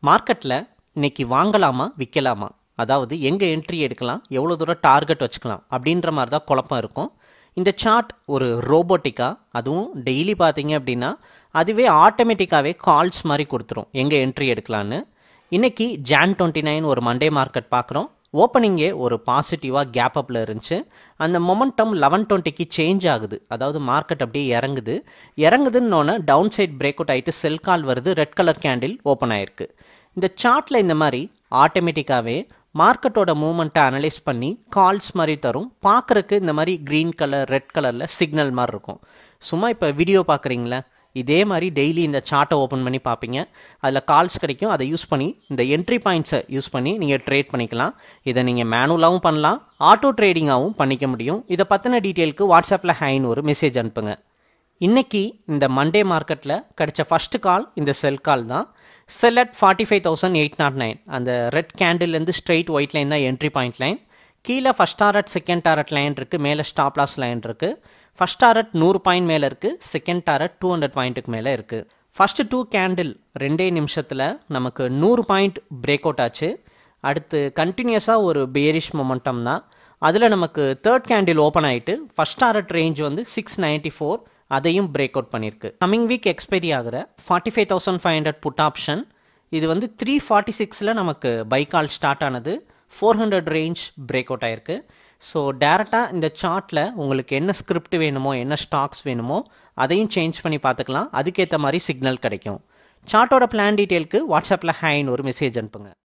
மார்க்கெட்டில் இன்னைக்கு வாங்கலாமா விற்கலாமா அதாவது எங்கே என்ட்ரி எடுக்கலாம் எவ்வளோ தூரம் டார்கெட் வச்சுக்கலாம் அப்படின்ற மாதிரி தான் குழப்பம் இருக்கும் இந்த சார்ட் ஒரு ரோபோட்டிக்காக அதுவும் டெய்லி பார்த்தீங்க அப்படின்னா அதுவே ஆட்டோமேட்டிக்காகவே கால்ஸ் மாதிரி கொடுத்துரும் எங்கே என்ட்ரி எடுக்கலான்னு இன்னைக்கு ஜான் டுவெண்ட்டி நைன் ஒரு மண்டே மார்க்கெட் பார்க்குறோம் ஓப்பனிங்கே ஒரு பாசிட்டிவாக கேப் அப்பில் இருந்துச்சு அந்த மொமெண்டம் லெவன் டுவெண்ட்டிக்கு சேஞ்ச் ஆகுது அதாவது மார்க்கெட் அப்படியே இறங்குது இறங்குதுன்னொன்னே டவுன் சைட் பிரேக் அவுட் ஆகிட்டு செல் கால் வருது ரெட் கலர் கேண்டில் ஓப்பன் ஆயிருக்கு இந்த சார்ட்டில் இந்த மாதிரி ஆட்டோமேட்டிக்காகவே மார்க்கெட்டோட மூமெண்ட்டை அனலைஸ் பண்ணி கால்ஸ் மாதிரி தரும் பார்க்குறக்கு இந்த மாதிரி க்ரீன் கலர் ரெட் கலரில் சிக்னல் மாதிரி இருக்கும் சும்மா இப்போ வீடியோ பார்க்குறீங்களா இதே மாதிரி டெய்லி இந்த சார்ட்டை ஓப்பன் பண்ணி பார்ப்பீங்க அதில் கால்ஸ் கிடைக்கும் அதை யூஸ் பண்ணி இந்த என்ட்ரி பாயிண்ட்ஸை யூஸ் பண்ணி நீங்கள் ட்ரேட் பண்ணிக்கலாம் இதை நீங்கள் மேனுவலாகவும் பண்ணலாம் ஆட்டோ ட்ரேடிங்காகவும் பண்ணிக்க முடியும் இதை பற்றின டீட்டெயிலுக்கு வாட்ஸ்அப்பில் ஹைன்னு ஒரு மெசேஜ் அனுப்புங்க இன்னைக்கு இந்த மண்டே மார்க்கெட்டில் கிடைச்ச ஃபர்ஸ்ட் கால் இந்த செல் கால் தான் sell at forty five thousand eight nought nine அந்த ரெட் கேண்டில்லேருந்து ஸ்ட்ரெயிட் ஒயிட் லைன் தான் என்ட்ரி பாயிண்ட் லைன் கீழே first target second target line இருக்குது மேலே ஸ்டாப் லாஸ் லைன் இருக்குது ஃபஸ்ட் டாரட் நூறு பாயிண்ட் மேலே இருக்குது செகண்ட் டாரட் டூ ஹண்ட்ரட் பாயிண்ட்டுக்கு மேலே இருக்குது ஃபஸ்ட்டு டூ கேண்டில் ரெண்டே நிமிஷத்தில் நமக்கு நூறு பாயிண்ட் பிரேக் அவுட் ஆச்சு அடுத்து கண்டினியூஸாக ஒரு பேரிஷ் மொமெண்டம் தான் அதில் நமக்கு தேர்ட் கேண்டில் ஓப்பன் ஆகிட்டு ஃபஸ்ட் டாரட் ரேஞ்ச் வந்து சிக்ஸ் நைன்ட்டி ஃபோர் அதையும் பிரேக் அவுட் பண்ணியிருக்கு கம்மிங் வீக் எக்ஸ்பைரி ஆகிற forty five thousand five hundred put option இது வந்து த்ரீ ஃபார்ட்டி சிக்ஸில் நமக்கு பைக்கால் ஸ்டார்ட் ஆனது four hundred range break out ஆயிருக்கு ஸோ டேரெக்டாக இந்த சார்ட்டில் உங்களுக்கு என்ன ஸ்கிரிப்ட் வேணுமோ என்ன ஸ்டாக்ஸ் வேணுமோ அதையும் சேஞ்ச் பண்ணி பார்த்துக்கலாம் அதுக்கேற்ற மாதிரி சிக்னல் கிடைக்கும் சார்ட்டோட பிளான் டீட்டெயிலுக்கு வாட்ஸ்அப்பில் ஹைன்னு ஒரு மெசேஜ் அனுப்புங்க